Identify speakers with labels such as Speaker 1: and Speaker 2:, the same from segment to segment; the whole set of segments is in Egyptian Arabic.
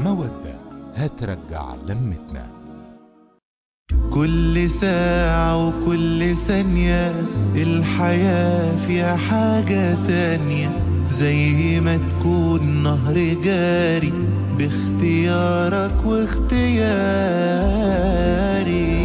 Speaker 1: مودة هترجع لمتنا
Speaker 2: كل ساعة وكل ثانية الحياة فيها حاجة تانية زي ما تكون نهر جاري باختيارك واختياري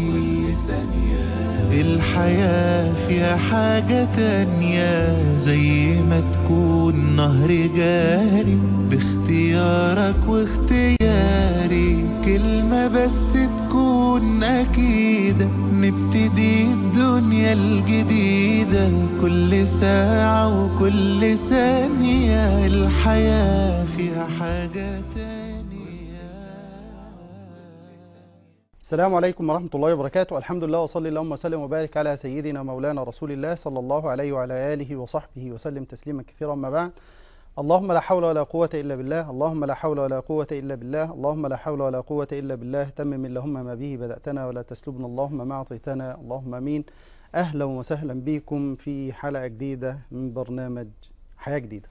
Speaker 2: الحياة فيها حاجة تانية زي ما تكون نهر جاري باختيارك واختياري كلمة بس تكون أكيدة نبتدي الدنيا الجديدة كل ساعة وكل ثانية الحياة فيها حاجة
Speaker 3: السلام عليكم ورحمة الله وبركاته الحمد لله وصلي اللهم وسلم وبارك على سيدنا مولانا رسول الله صلى الله عليه وعلى آله وصحبه وسلم تسليما كثيرا ما بعد اللهم لا حول ولا قوة إلا بالله اللهم لا حول ولا قوة إلا بالله اللهم لا حول ولا قوة إلا بالله تمم اللهم ما به بدأتنا ولا تسلبنا اللهم ما أعطيتنا اللهم أمين أهلا وسهلا بكم في حلقة جديدة من برنامج حياة جديدة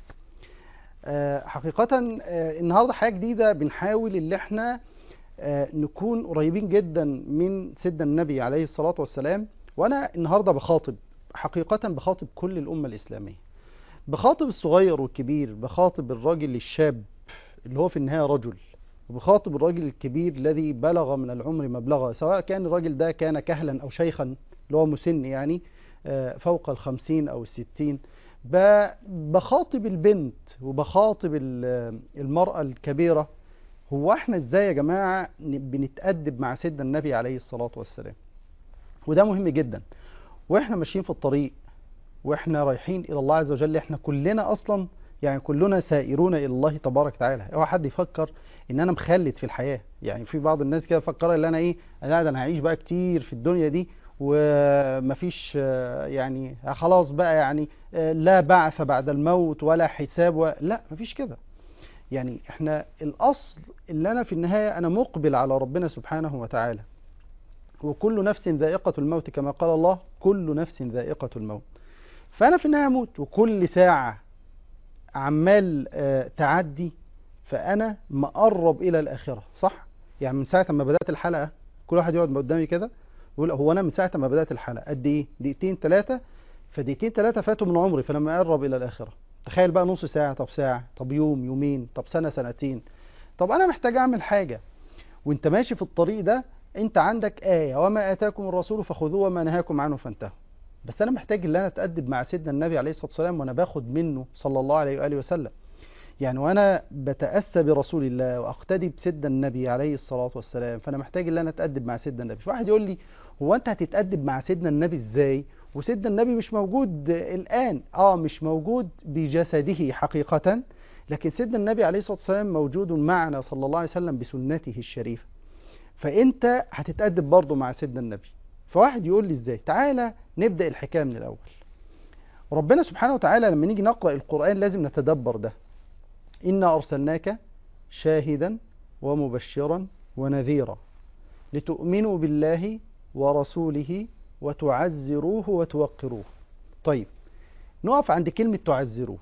Speaker 3: أه حقيقة أه النهاردة حياة جديدة بنحاول اللي احنا أه نكون قريبين جدا من سيدنا النبي عليه الصلاة والسلام وأنا النهاردة بخاطب حقيقة بخاطب كل الأمة الإسلامية بخاطب الصغير والكبير بخاطب الراجل الشاب اللي هو في النهاية رجل وبخاطب الراجل الكبير الذي بلغ من العمر مبلغه سواء كان الراجل ده كان كهلا أو شيخا اللي هو مسن يعني فوق الخمسين أو الستين بخاطب البنت وبخاطب المرأة الكبيرة هو احنا ازاي يا جماعة بنتأدب مع سيدنا النبي عليه الصلاة والسلام وده مهم جدا واحنا ماشيين في الطريق واحنا رايحين الى الله عز وجل احنا كلنا اصلا يعني كلنا سائرون الى الله تبارك وتعالى اوعى حد يفكر ان انا مخلد في الحياه يعني في بعض الناس كده فكر ان انا ايه انا انا هعيش بقى كتير في الدنيا دي ومفيش يعني خلاص بقى يعني لا بعث بعد الموت ولا حساب و... لا مفيش كده يعني احنا الاصل اللي انا في النهايه انا مقبل على ربنا سبحانه وتعالى وكل نفس ذائقه الموت كما قال الله كل نفس ذائقه الموت فأنا في النهاية أموت وكل ساعة عمال تعدي فأنا مقرب إلى الآخرة صح؟ يعني من ساعة ما بدأت الحلقة كل واحد يقعد قدامي كده يقول هو أنا من ساعة ما بدأت الحلقة قد إيه؟ دقيقتين ثلاثة فدقيقتين ثلاثة فاتوا من عمري فأنا مقرب إلى الآخرة تخيل بقى نص ساعة طب ساعة طب يوم يومين طب سنة سنتين طب أنا محتاج أعمل حاجة وأنت ماشي في الطريق ده أنت عندك آية وما آتاكم الرسول فخذوه وما نهاكم عنه فانتهوا بس انا محتاج ان انا اتادب مع سيدنا النبي عليه الصلاه والسلام وانا باخد منه صلى الله عليه واله وسلم يعني وانا بتاسى برسول الله واقتدي بسيدنا النبي عليه الصلاه والسلام فانا محتاج ان انا اتادب مع سيدنا النبي واحد يقول لي هو انت هتتادب مع سيدنا النبي ازاي وسيدنا النبي مش موجود الان اه مش موجود بجسده حقيقه لكن سيدنا النبي عليه الصلاه والسلام موجود معنا صلى الله عليه وسلم بسنته الشريفه فانت هتتادب برضه مع سيدنا النبي فواحد يقول لي ازاي تعالى نبدأ الحكاية من الأول ربنا سبحانه وتعالى لما نيجي نقرأ القرآن لازم نتدبر ده إنا أرسلناك شاهدا ومبشرا ونذيرا لتؤمنوا بالله ورسوله وتعزروه وتوقروه طيب نقف عند كلمة تعزروه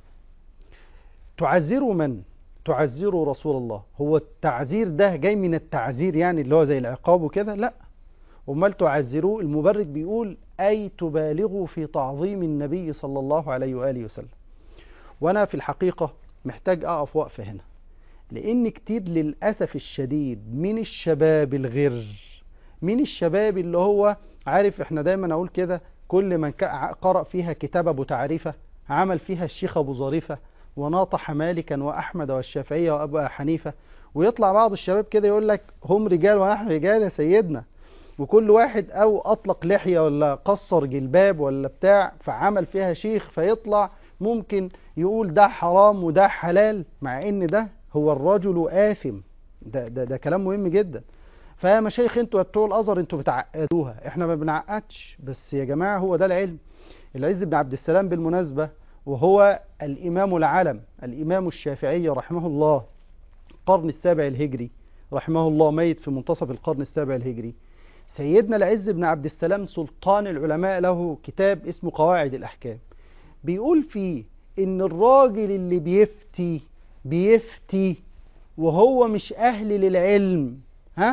Speaker 3: تعزروا من؟ تعزروا رسول الله هو التعزير ده جاي من التعزير يعني اللي هو زي العقاب وكده لا امال تعزروه المبرك بيقول اي تبالغوا في تعظيم النبي صلى الله عليه واله وسلم وانا في الحقيقه محتاج اقف وقفه هنا لان كتير للاسف الشديد من الشباب الغر من الشباب اللي هو عارف احنا دايما اقول كده كل من قرأ فيها كتاب ابو تعريفه عمل فيها الشيخ ابو ظريفه وناطح مالكا واحمد والشافعيه وابو حنيفه ويطلع بعض الشباب كده يقول لك هم رجال ونحن رجال يا سيدنا وكل واحد او اطلق لحية ولا قصر جلباب ولا بتاع فعمل فيها شيخ فيطلع ممكن يقول ده حرام وده حلال مع ان ده هو الرجل آثم ده, ده, ده كلام مهم جدا فيا مشايخ انتوا بتوع الازهر انتوا بتعقدوها احنا ما بنعقدش بس يا جماعة هو ده العلم العز بن عبد السلام بالمناسبة وهو الامام العلم الامام الشافعي رحمه الله القرن السابع الهجري رحمه الله ميت في منتصف القرن السابع الهجري سيدنا العز بن عبد السلام سلطان العلماء له كتاب اسمه قواعد الأحكام بيقول فيه إن الراجل اللي بيفتي بيفتي وهو مش أهل للعلم ها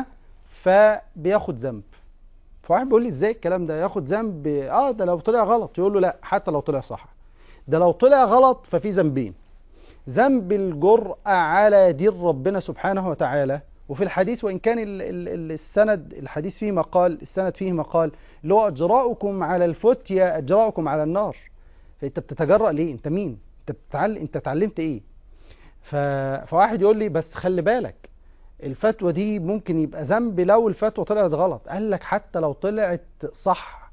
Speaker 3: فبياخد ذنب فواحد بيقول لي ازاي الكلام ده ياخد ذنب اه ده لو طلع غلط يقول له لا حتى لو طلع صح ده لو طلع غلط ففي ذنبين ذنب الجرأة على دين ربنا سبحانه وتعالى وفي الحديث وإن كان ال- ال- ال- السند الحديث فيه مقال السند فيه مقال اللي هو أجراؤكم على الفتية أجراؤكم على النار فأنت بتتجرأ ليه أنت مين أنت بتتعلم أنت اتعلمت إيه ف... فواحد يقول لي بس خلي بالك الفتوى دي ممكن يبقى ذنب لو الفتوى طلعت غلط قال لك حتى لو طلعت صح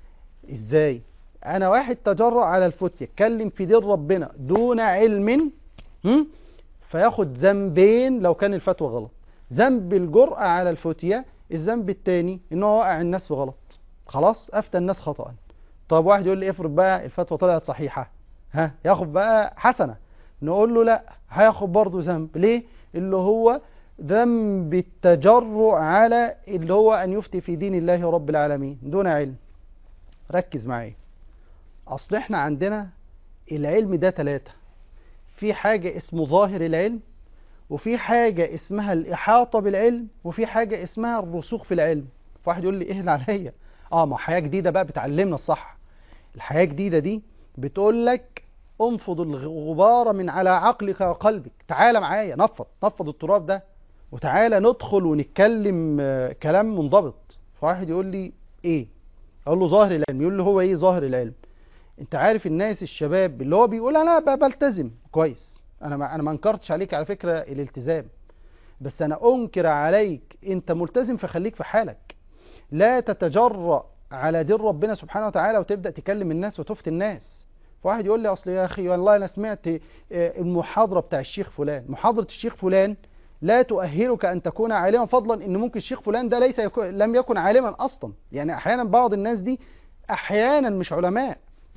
Speaker 3: ازاي انا واحد تجرأ على الفتية اتكلم في دين ربنا دون علم هم؟ فياخد ذنبين لو كان الفتوى غلط ذنب الجرأة على الفتية الذنب التاني ان هو وقع الناس في غلط خلاص افتى الناس خطأ طب واحد يقول لي افرض بقى الفتوى طلعت صحيحة ها ياخد بقى حسنة نقول له لا هياخد برضه ذنب ليه اللي هو ذنب التجرؤ على اللي هو ان يفتي في دين الله رب العالمين دون علم ركز معايا اصل احنا عندنا العلم ده ثلاثة في حاجة اسمه ظاهر العلم وفي حاجة اسمها الإحاطة بالعلم وفي حاجة اسمها الرسوخ في العلم فواحد يقول لي ايه اللي عليا اه ما حياة جديدة بقى بتعلمنا الصح الحياة الجديدة دي بتقول لك انفض الغبار من على عقلك وقلبك تعالى معايا نفض نفض التراب ده وتعالى ندخل ونتكلم آه، كلام منضبط فواحد يقول لي ايه اقول له ظاهر العلم يقول له هو ايه ظاهر العلم انت عارف الناس الشباب اللي هو بيقول انا ب- بلتزم كويس انا ما انا ما انكرتش عليك على فكره الالتزام بس انا انكر عليك انت ملتزم فخليك في حالك لا تتجرأ على دين ربنا سبحانه وتعالى وتبدأ تكلم الناس وتفتي الناس فواحد يقول لي اصل يا اخي والله انا سمعت آه، المحاضره بتاع الشيخ فلان محاضره الشيخ فلان لا تؤهلك ان تكون عالما فضلا ان ممكن الشيخ فلان ده ليس يكون لم يكن عالما اصلا يعني احيانا بعض الناس دي احيانا مش علماء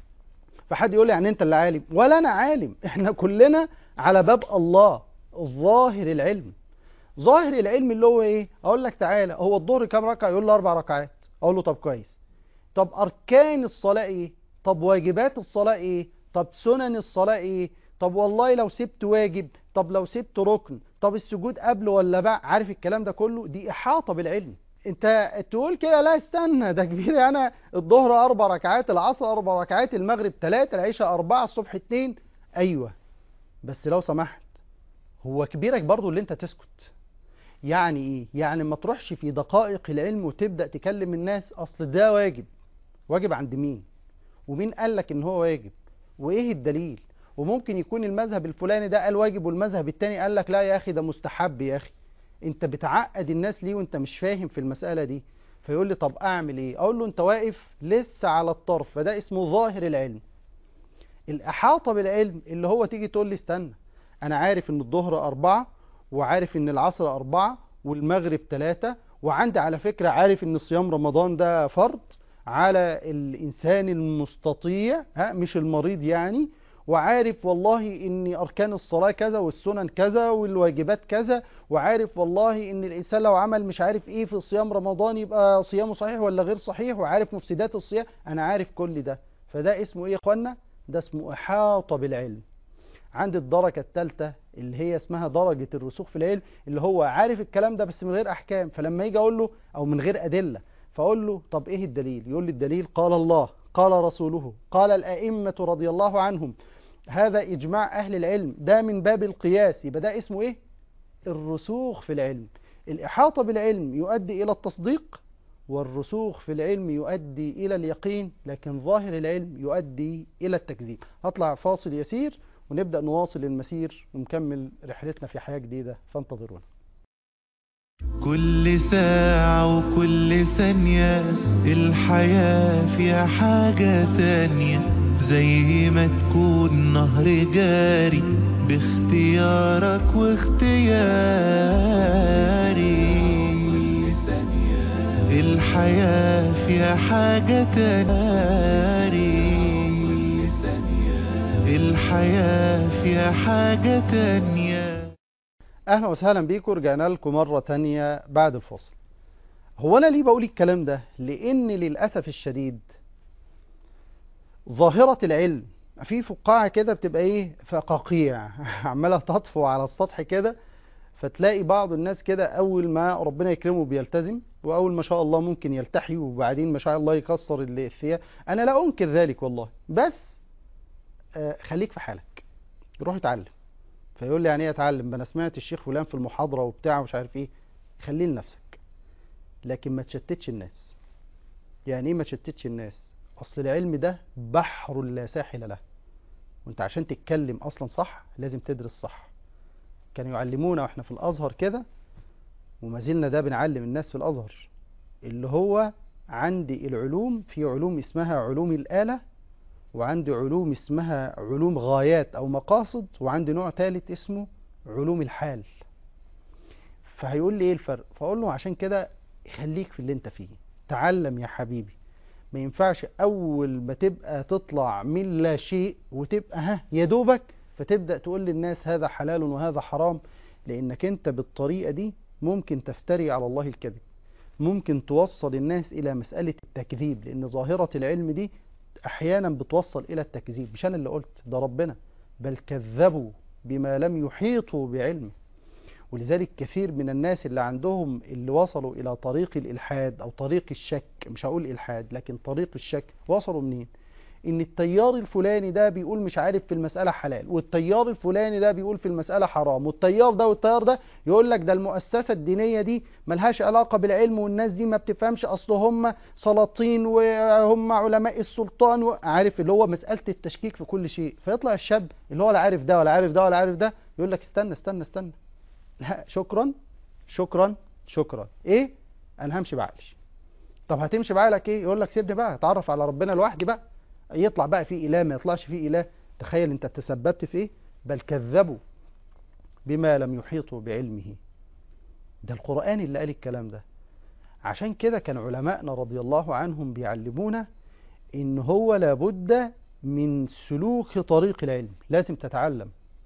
Speaker 3: فحد يقول لي يعني انت اللي عالم ولا انا عالم احنا كلنا على باب الله ظاهر العلم ظاهر العلم اللي هو ايه اقول لك تعالى هو الظهر كام ركعه يقول له اربع ركعات اقول له طب كويس طب اركان الصلاه ايه طب واجبات الصلاه ايه طب سنن الصلاه ايه طب والله لو سبت واجب طب لو سبت ركن طب السجود قبل ولا بعد عارف الكلام ده كله دي احاطه بالعلم انت تقول كده لا استنى ده كبير انا الظهر اربع ركعات العصر اربع ركعات المغرب ثلاثة العشاء اربعة الصبح اتنين ايوه بس لو سمحت هو كبيرك برضو اللي انت تسكت يعني ايه يعني ما تروحش في دقائق العلم وتبدأ تكلم الناس اصل ده واجب واجب عند مين ومين قال لك ان هو واجب وايه الدليل وممكن يكون المذهب الفلاني ده قال واجب والمذهب التاني قال لك لا يا اخي ده مستحب يا اخي انت بتعقد الناس ليه وانت مش فاهم في المسألة دي فيقول لي طب اعمل ايه اقول له انت واقف لسه على الطرف فده اسمه ظاهر العلم الاحاطة بالعلم اللي هو تيجي تقول لي استنى انا عارف ان الظهر اربعة وعارف ان العصر اربعة والمغرب ثلاثة وعندي على فكرة عارف ان صيام رمضان ده فرض على الانسان المستطيع ها مش المريض يعني وعارف والله ان اركان الصلاة كذا والسنن كذا والواجبات كذا وعارف والله ان الانسان لو عمل مش عارف ايه في صيام رمضان يبقى صيامه صحيح ولا غير صحيح وعارف مفسدات الصيام انا عارف كل ده فده اسمه ايه يا اخوانا ده اسمه احاطة بالعلم عند الدرجة الثالثة اللي هي اسمها درجة الرسوخ في العلم اللي هو عارف الكلام ده بس من غير احكام فلما يجي اقول له او من غير ادلة فاقول له طب ايه الدليل يقول لي الدليل قال الله قال رسوله قال الائمة رضي الله عنهم هذا اجماع اهل العلم ده من باب القياس يبقى ده اسمه ايه الرسوخ في العلم الاحاطة بالعلم يؤدي الى التصديق والرسوخ في العلم يؤدي الى اليقين لكن ظاهر العلم يؤدي الى التكذيب هطلع فاصل يسير ونبدأ نواصل المسير ونكمل رحلتنا في حياة جديدة فانتظرونا
Speaker 2: كل ساعة وكل ثانية الحياة فيها حاجة تانية زي ما تكون نهر جاري باختيارك واختياري الحياة فيها حاجة تانية الحياة فيها حاجة تانية
Speaker 3: اهلا وسهلا بيكم رجعنا لكم مرة تانية بعد الفاصل هو انا ليه بقول الكلام ده لان للأسف الشديد ظاهرة العلم في فقاعة كده بتبقى ايه فقاقيع عمالة تطفو على السطح كده فتلاقي بعض الناس كده اول ما ربنا يكرمه بيلتزم واول ما شاء الله ممكن يلتحي وبعدين ما شاء الله يكسر ال- الثياب انا لا انكر ذلك والله بس آه، خليك في حالك روح اتعلم فيقول لي يعني ايه اتعلم ما انا سمعت الشيخ فلان في المحاضره وبتاع ومش عارف ايه خليه لنفسك لكن ما تشتتش الناس يعني ايه ما تشتتش الناس اصل العلم ده بحر لا ساحل له وانت عشان تتكلم اصلا صح لازم تدرس صح كانوا يعلمونا واحنا في الازهر كده وما زلنا ده بنعلم الناس في الازهر اللي هو عندي العلوم في علوم اسمها علوم الآلة وعندي علوم اسمها علوم غايات أو مقاصد وعندي نوع ثالث اسمه علوم الحال فهيقول لي ايه الفرق فاقول له عشان كده خليك في اللي انت فيه تعلم يا حبيبي ما ينفعش اول ما تبقى تطلع من لا شيء وتبقى ها يا دوبك فتبدا تقول للناس هذا حلال وهذا حرام لانك انت بالطريقه دي ممكن تفتري على الله الكذب ممكن توصل الناس الى مساله التكذيب لان ظاهره العلم دي احيانا بتوصل الى التكذيب مش انا اللي قلت ده ربنا بل كذبوا بما لم يحيطوا بعلمه ولذلك كثير من الناس اللي عندهم اللي وصلوا إلى طريق الإلحاد أو طريق الشك مش هقول إلحاد لكن طريق الشك وصلوا منين؟ إن التيار الفلاني ده بيقول مش عارف في المسألة حلال والتيار الفلاني ده بيقول في المسألة حرام والتيار ده والتيار ده يقول لك ده المؤسسة الدينية دي ملهاش علاقة بالعلم والناس دي ما بتفهمش أصل هم سلاطين وهم علماء السلطان وعارف اللي هو مسألة التشكيك في كل شيء فيطلع الشاب اللي هو لا عارف ده ولا عارف ده ولا عارف ده يقول لك استنى استنى استنى لا شكرا شكرا شكرا ايه انا همشي بعقلي طب هتمشي بعقلك ايه يقول لك سيبني بقى اتعرف على ربنا لوحدي بقى يطلع بقى في اله ما يطلعش في اله تخيل انت تسببت في ايه بل كذبوا بما لم يحيطوا بعلمه ده القرآن اللي قال الكلام ده عشان كده كان علماءنا رضي الله عنهم بيعلمونا ان هو لابد من سلوك طريق العلم لازم تتعلم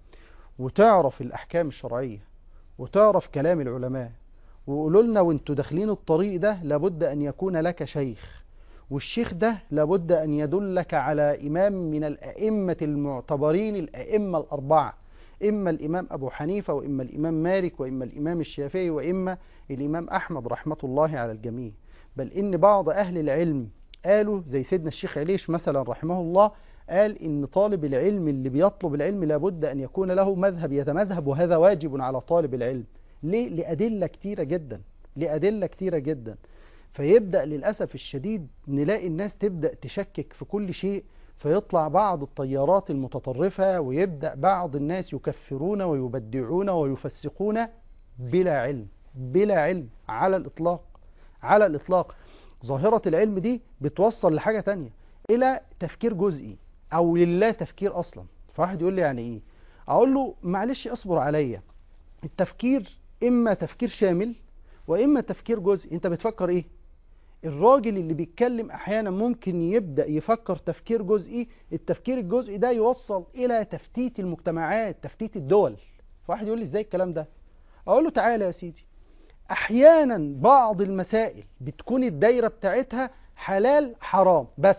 Speaker 3: وتعرف الأحكام الشرعية وتعرف كلام العلماء وقولوا لنا وانتوا داخلين الطريق ده لابد أن يكون لك شيخ والشيخ ده لابد أن يدلك على إمام من الأئمة المعتبرين الأئمة الأربعة إما الإمام أبو حنيفة وإما الإمام مالك وإما الإمام الشافعي وإما الإمام أحمد رحمة الله على الجميع بل إن بعض أهل العلم قالوا زي سيدنا الشيخ عليش مثلا رحمه الله قال إن طالب العلم اللي بيطلب العلم لابد أن يكون له مذهب يتمذهب وهذا واجب على طالب العلم ليه؟ لأدلة كتيرة جدا لأدلة كتيرة جدا فيبدأ للأسف الشديد نلاقي الناس تبدأ تشكك في كل شيء فيطلع بعض الطيارات المتطرفة ويبدأ بعض الناس يكفرون ويبدعون ويفسقون بلا علم بلا علم على الإطلاق على الإطلاق ظاهرة العلم دي بتوصل لحاجة تانية إلى تفكير جزئي أو لله تفكير أصلا فواحد يقول لي يعني إيه أقول له معلش اصبر عليا التفكير إما تفكير شامل وإما تفكير جزئي أنت بتفكر إيه الراجل اللي بيتكلم احيانا ممكن يبدا يفكر تفكير جزئي التفكير الجزئي ده يوصل الى تفتيت المجتمعات تفتيت الدول فواحد يقول لي ازاي الكلام ده اقول له تعالى يا سيدي احيانا بعض المسائل بتكون الدايره بتاعتها حلال حرام بس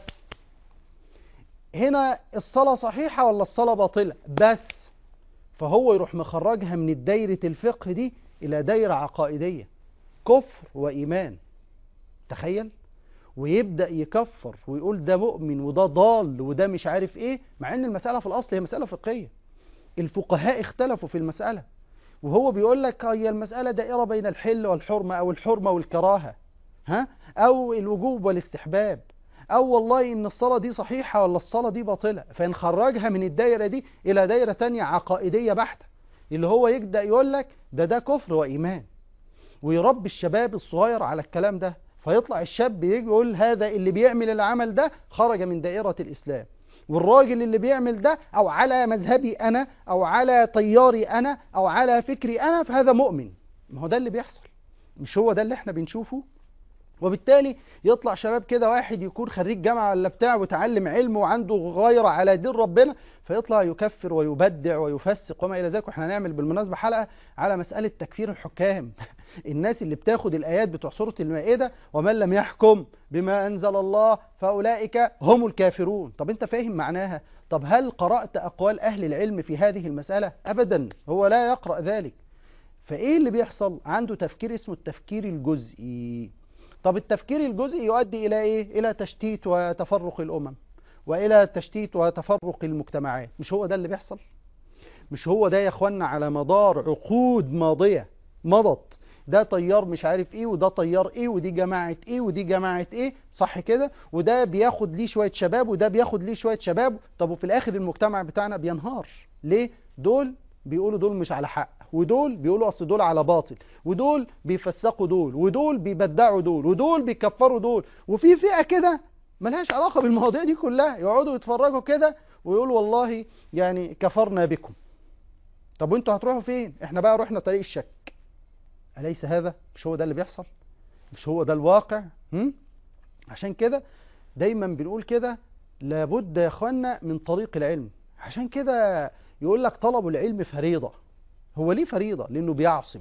Speaker 3: هنا الصلاه صحيحه ولا الصلاه باطله بس فهو يروح مخرجها من الدايره الفقه دي الى دايره عقائديه كفر وايمان تخيل ويبدأ يكفر ويقول ده مؤمن وده ضال وده مش عارف ايه مع ان المسألة في الاصل هي مسألة فقهية الفقهاء اختلفوا في المسألة وهو بيقول لك هي المسألة دائرة بين الحل والحرمة او الحرمة والكراهة ها او الوجوب والاستحباب او والله ان الصلاة دي صحيحة ولا الصلاة دي باطلة فنخرجها من الدائرة دي الى دائرة تانية عقائدية بحتة اللي هو يبدأ يقول لك ده ده كفر وإيمان ويربي الشباب الصغير على الكلام ده فيطلع الشاب يجي يقول هذا اللي بيعمل العمل ده خرج من دائرة الإسلام والراجل اللي بيعمل ده أو على مذهبي أنا أو على طياري أنا أو على فكري أنا فهذا مؤمن ما هو ده اللي بيحصل مش هو ده اللي احنا بنشوفه وبالتالي يطلع شباب كده واحد يكون خريج جامعة ولا بتاع وتعلم علم وعنده غيرة على دين ربنا فيطلع يكفر ويبدع ويفسق وما إلى ذلك واحنا هنعمل بالمناسبة حلقة على مسألة تكفير الحكام الناس اللي بتاخد الآيات بتوع سورة المائدة ومن لم يحكم بما أنزل الله فأولئك هم الكافرون طب أنت فاهم معناها طب هل قرأت أقوال أهل العلم في هذه المسألة أبدا هو لا يقرأ ذلك فايه اللي بيحصل عنده تفكير اسمه التفكير الجزئي طب التفكير الجزئي يؤدي الى ايه الى تشتيت وتفرق الامم والى تشتيت وتفرق المجتمعات مش هو ده اللي بيحصل مش هو ده يا اخوانا على مدار عقود ماضيه مضت ده طيار مش عارف ايه وده طيار ايه ودي جماعه ايه ودي جماعه ايه صح كده وده بياخد ليه شويه شباب وده بياخد ليه شويه شباب طب وفي الاخر المجتمع بتاعنا بينهار ليه دول بيقولوا دول مش على حق ودول بيقولوا اصل دول على باطل ودول بيفسقوا دول ودول بيبدعوا دول ودول بيكفروا دول وفي فئه كده ملهاش علاقه بالمواضيع دي كلها يقعدوا يتفرجوا كده ويقولوا والله يعني كفرنا بكم طب وانتوا هتروحوا فين احنا بقى رحنا طريق الشك أليس هذا مش هو ده اللي بيحصل مش هو ده الواقع هم؟ عشان كده دايما بنقول كده لابد يا اخوانا من طريق العلم عشان كده يقول لك طلب العلم فريضة هو ليه فريضة لأنه بيعصم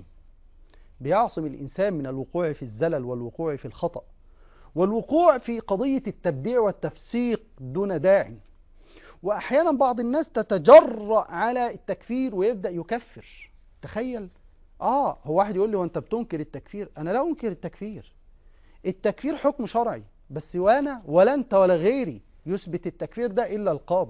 Speaker 3: بيعصم الإنسان من الوقوع في الزلل والوقوع في الخطأ والوقوع في قضية التبديع والتفسيق دون داع وأحيانا بعض الناس تتجرأ على التكفير ويبدأ يكفر تخيل آه هو واحد يقول لي وأنت بتنكر التكفير أنا لا أنكر التكفير التكفير حكم شرعي بس وأنا ولا أنت ولا غيري يثبت التكفير ده إلا القاضي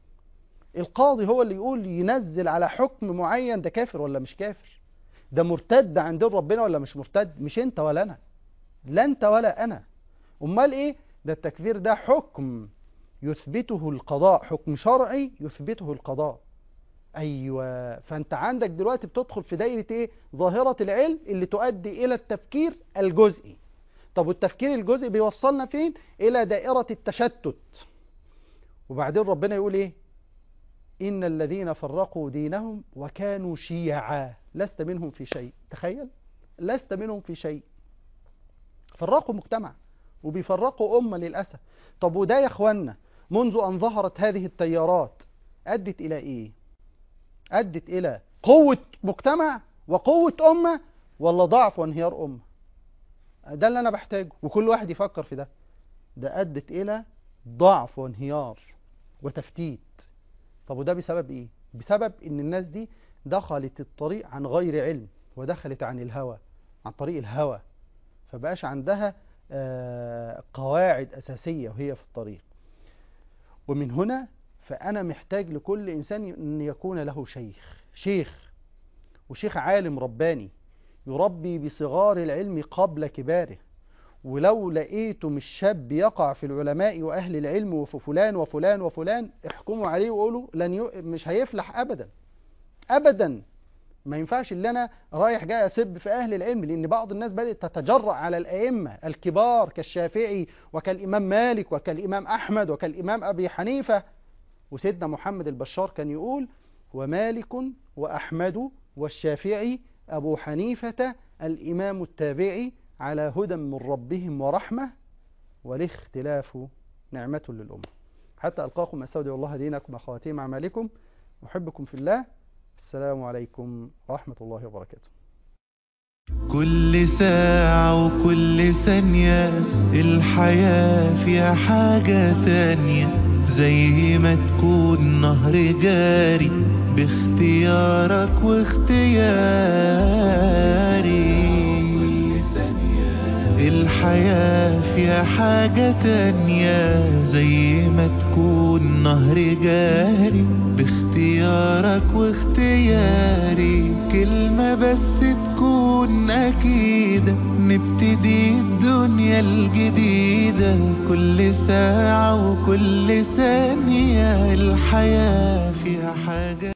Speaker 3: القاضي هو اللي يقول ينزل على حكم معين ده كافر ولا مش كافر ده مرتد عند دين ربنا ولا مش مرتد مش انت ولا انا لا انت ولا انا امال ايه ده التكفير ده حكم يثبته القضاء حكم شرعي يثبته القضاء ايوه فانت عندك دلوقتي بتدخل في دايره ايه ظاهره العلم اللي تؤدي الى التفكير الجزئي طب والتفكير الجزئي بيوصلنا فين الى دائره التشتت وبعدين ربنا يقول ايه إن الذين فرقوا دينهم وكانوا شيعا لست منهم في شيء تخيل لست منهم في شيء فرقوا مجتمع وبيفرقوا أمة للأسف طب وده يا أخوانا منذ أن ظهرت هذه التيارات أدت إلى إيه أدت إلى قوة مجتمع وقوة أمة ولا ضعف وانهيار أمة ده اللي أنا بحتاجه وكل واحد يفكر في ده ده أدت إلى ضعف وانهيار وتفتيت طب وده بسبب ايه بسبب ان الناس دي دخلت الطريق عن غير علم ودخلت عن الهوى عن طريق الهوى فبقاش عندها آه قواعد اساسيه وهي في الطريق ومن هنا فانا محتاج لكل انسان ان يكون له شيخ شيخ وشيخ عالم رباني يربي بصغار العلم قبل كباره ولو لقيتم الشاب يقع في العلماء وأهل العلم وفي فلان وفلان وفلان احكموا عليه وقولوا لن ي... مش هيفلح أبدا أبدا ما ينفعش اللي أنا رايح جاي أسب في أهل العلم لأن بعض الناس بدأت تتجرأ على الأئمة الكبار كالشافعي وكالإمام مالك وكالإمام أحمد وكالإمام أبي حنيفة وسيدنا محمد البشار كان يقول ومالك وأحمد والشافعي أبو حنيفة الإمام التابعي على هدى من ربهم ورحمة والاختلاف نعمة للأمة حتى ألقاكم أستودع الله دينكم وخواتيم أعمالكم أحبكم في الله السلام عليكم ورحمة الله وبركاته
Speaker 2: كل ساعة وكل ثانية الحياة فيها حاجة تانية زي ما تكون نهر جاري باختيارك واختياري الحياة فيها حاجة تانية زي ما تكون نهر جاري باختيارك واختياري كلمة بس تكون أكيدة نبتدي الدنيا الجديدة كل ساعة وكل ثانية الحياة فيها حاجة